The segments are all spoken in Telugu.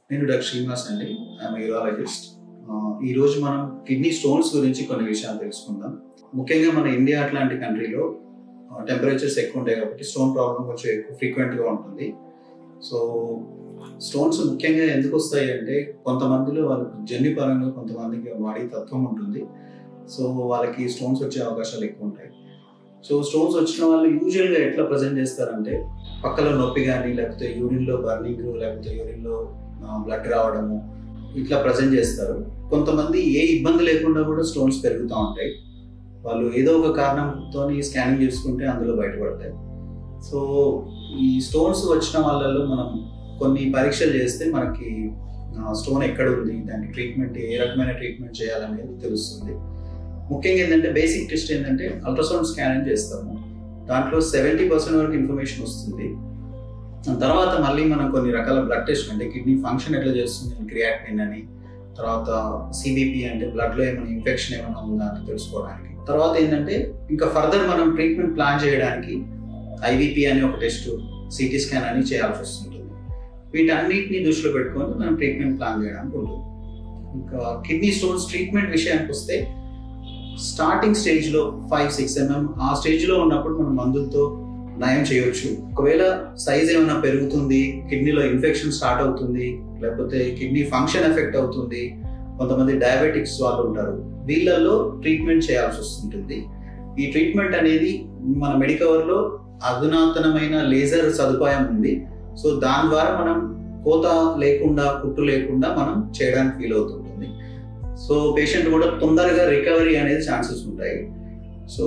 నేను డాక్టర్ శ్రీనివాస్ అండి ఐఎమ్ యూరాలజిస్ట్ ఈ రోజు మనం కిడ్నీ స్టోన్స్ గురించి కొన్ని విషయాలు తెలుసుకుందాం ముఖ్యంగా మన ఇండియా అట్లాంటి కంట్రీలో టెంపరేచర్స్ ఎక్కువ ఉంటాయి కాబట్టి స్టోన్ ప్రాబ్లం కొంచెం ఎక్కువ ఫ్రీక్వెంట్గా ఉంటుంది సో స్టోన్స్ ముఖ్యంగా ఎందుకు వస్తాయి అంటే కొంతమందిలో వాళ్ళకి జన్యుపరంగా కొంతమందికి వాడి తత్వం ఉంటుంది సో వాళ్ళకి స్టోన్స్ వచ్చే అవకాశాలు ఎక్కువ ఉంటాయి సో స్టోన్స్ వచ్చిన వాళ్ళు యూజువల్గా ఎట్లా ప్రజెంట్ చేస్తారంటే పక్కలో నొప్పి కానీ లేకపోతే యూరిన్లో బర్నింగ్ లేకపోతే యూరిన్లో బ్లడ్ రావడము ఇట్లా ప్రజెంట్ చేస్తారు కొంతమంది ఏ ఇబ్బంది లేకుండా కూడా స్టోన్స్ పెరుగుతూ ఉంటాయి వాళ్ళు ఏదో ఒక కారణంతో స్కానింగ్ చేసుకుంటే అందులో బయటపడతాయి సో ఈ స్టోన్స్ వచ్చిన వాళ్ళలో మనం కొన్ని పరీక్షలు చేస్తే మనకి స్టోన్ ఎక్కడ ఉంది దానికి ట్రీట్మెంట్ ఏ రకమైన ట్రీట్మెంట్ చేయాలనేది తెలుస్తుంది ముఖ్యంగా ఏంటంటే బేసిక్ టెస్ట్ ఏంటంటే అల్ట్రాసౌండ్ స్కానింగ్ చేస్తాము దాంట్లో సెవెంటీ పర్సెంట్ వరకు ఇన్ఫర్మేషన్ వస్తుంది తర్వాత మళ్ళీ మనం కొన్ని రకాల బ్లడ్ టెస్ట్ అంటే కిడ్నీ ఫంక్షన్ ఎట్లా చేస్తుంది క్రియాటినిన్ అని తర్వాత సిబిపి అంటే బ్లడ్లో ఏమైనా ఇన్ఫెక్షన్ ఏమైనా ఉందా అని తెలుసుకోవడానికి తర్వాత ఏంటంటే ఇంకా ఫర్దర్ మనం ట్రీట్మెంట్ ప్లాన్ చేయడానికి ఐవిపి అని ఒక టెస్ట్ సిటీ స్కాన్ అని చేయాల్సి వస్తుంటుంది వీటన్నిటిని దృష్టిలో పెట్టుకొని మనం ట్రీట్మెంట్ ప్లాన్ చేయడానికి ఉంటుంది ఇంకా కిడ్నీ స్టోన్స్ ట్రీట్మెంట్ విషయానికి వస్తే స్టార్టింగ్ స్టేజ్లో ఫైవ్ సిక్స్ ఎంఎం ఆ స్టేజ్లో ఉన్నప్పుడు మనం మందులతో నయం చేయొచ్చు ఒకవేళ సైజ్ ఏమైనా పెరుగుతుంది కిడ్నీలో ఇన్ఫెక్షన్ స్టార్ట్ అవుతుంది లేకపోతే కిడ్నీ ఫంక్షన్ ఎఫెక్ట్ అవుతుంది కొంతమంది డయాబెటిక్స్ వాళ్ళు ఉంటారు వీళ్ళల్లో ట్రీట్మెంట్ చేయాల్సి వస్తుంటుంది ఈ ట్రీట్మెంట్ అనేది మన మెడికవర్లో అధునాతనమైన లేజర్ సదుపాయం ఉంది సో దాని ద్వారా మనం కోత లేకుండా కుట్టు లేకుండా మనం చేయడానికి వీలు అవుతుంటుంది సో పేషెంట్ కూడా తొందరగా రికవరీ అనేది ఛాన్సెస్ ఉంటాయి సో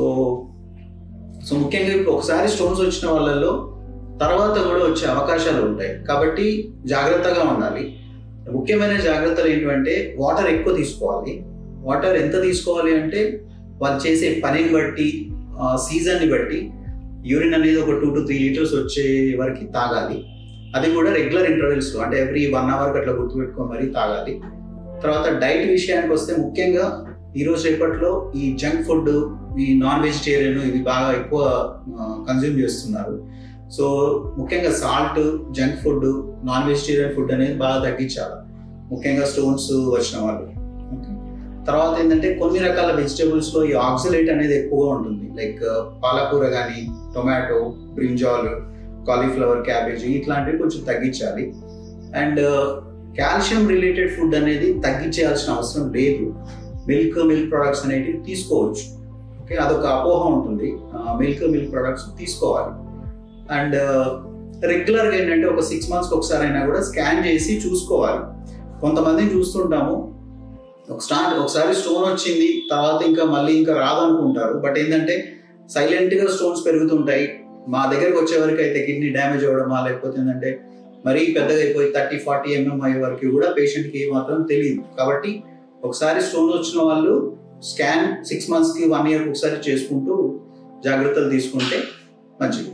సో ముఖ్యంగా ఇప్పుడు ఒకసారి స్టోన్స్ వచ్చిన వాళ్ళల్లో తర్వాత కూడా వచ్చే అవకాశాలు ఉంటాయి కాబట్టి జాగ్రత్తగా ఉండాలి ముఖ్యమైన జాగ్రత్తలు ఏంటంటే వాటర్ ఎక్కువ తీసుకోవాలి వాటర్ ఎంత తీసుకోవాలి అంటే వాళ్ళు చేసే పనిని బట్టి సీజన్ని బట్టి యూరిన్ అనేది ఒక టూ టు త్రీ లీటర్స్ వచ్చే వరకు తాగాలి అది కూడా రెగ్యులర్ ఇంటర్వెల్స్లో అంటే ఎవ్రీ వన్ అవర్కి అట్లా గుర్తుపెట్టుకొని మరీ తాగాలి తర్వాత డైట్ విషయానికి వస్తే ముఖ్యంగా ఈరోజు రేపట్లో ఈ జంక్ ఫుడ్ ఈ నాన్ వెజిటేరియన్ ఇది బాగా ఎక్కువ కన్జ్యూమ్ చేస్తున్నారు సో ముఖ్యంగా salt junk food non vegetarian food అనేది బాగా తగ్గించాలి ముఖ్యంగా స్టోన్స్ వచ్చిన వాళ్ళు తర్వాత ఏంటంటే కొన్ని రకాల వెజిటేబుల్స్లో ఈ ఆక్సిలేట్ అనేది ఎక్కువగా ఉంటుంది లైక్ పాలకూర కానీ టొమాటో బ్రింజాల్ కాలీఫ్లవర్ క్యాబేజీ ఇట్లాంటివి కొంచెం తగ్గించాలి అండ్ కాల్షియం రిలేటెడ్ ఫుడ్ అనేది తగ్గించేయాల్సిన అవసరం లేదు మిల్క్ మిల్క్ ప్రొడక్ట్స్ అనేటివి తీసుకోవచ్చు ఓకే అదొక అపోహ ఉంటుంది మిల్క్ మిల్క్ ప్రొడక్ట్స్ తీసుకోవాలి అండ్ రెగ్యులర్గా ఏంటంటే ఒక సిక్స్ మంత్స్కి ఒకసారి అయినా కూడా స్కాన్ చేసి చూసుకోవాలి కొంతమందిని చూస్తుంటాము ఒక స్టార్ట్ ఒకసారి స్టోన్ వచ్చింది తర్వాత ఇంకా మళ్ళీ ఇంకా రాదనుకుంటారు బట్ ఏంటంటే సైలెంట్గా స్టోన్స్ పెరుగుతుంటాయి మా దగ్గరకు వచ్చే వరకు అయితే కిడ్నీ డ్యామేజ్ అవ్వడమా లేకపోతే ఏంటంటే మరీ పెద్దగా అయిపోయి థర్టీ ఫార్టీ ఎంఎం అయ్యే వరకు కూడా పేషెంట్కి మాత్రం తెలియదు కాబట్టి ఒకసారి స్టోన్ వచ్చిన వాళ్ళు స్కాన్ సిక్స్ మంత్స్కి వన్ ఇయర్కి ఒకసారి చేసుకుంటూ జాగ్రత్తలు తీసుకుంటే మంచిది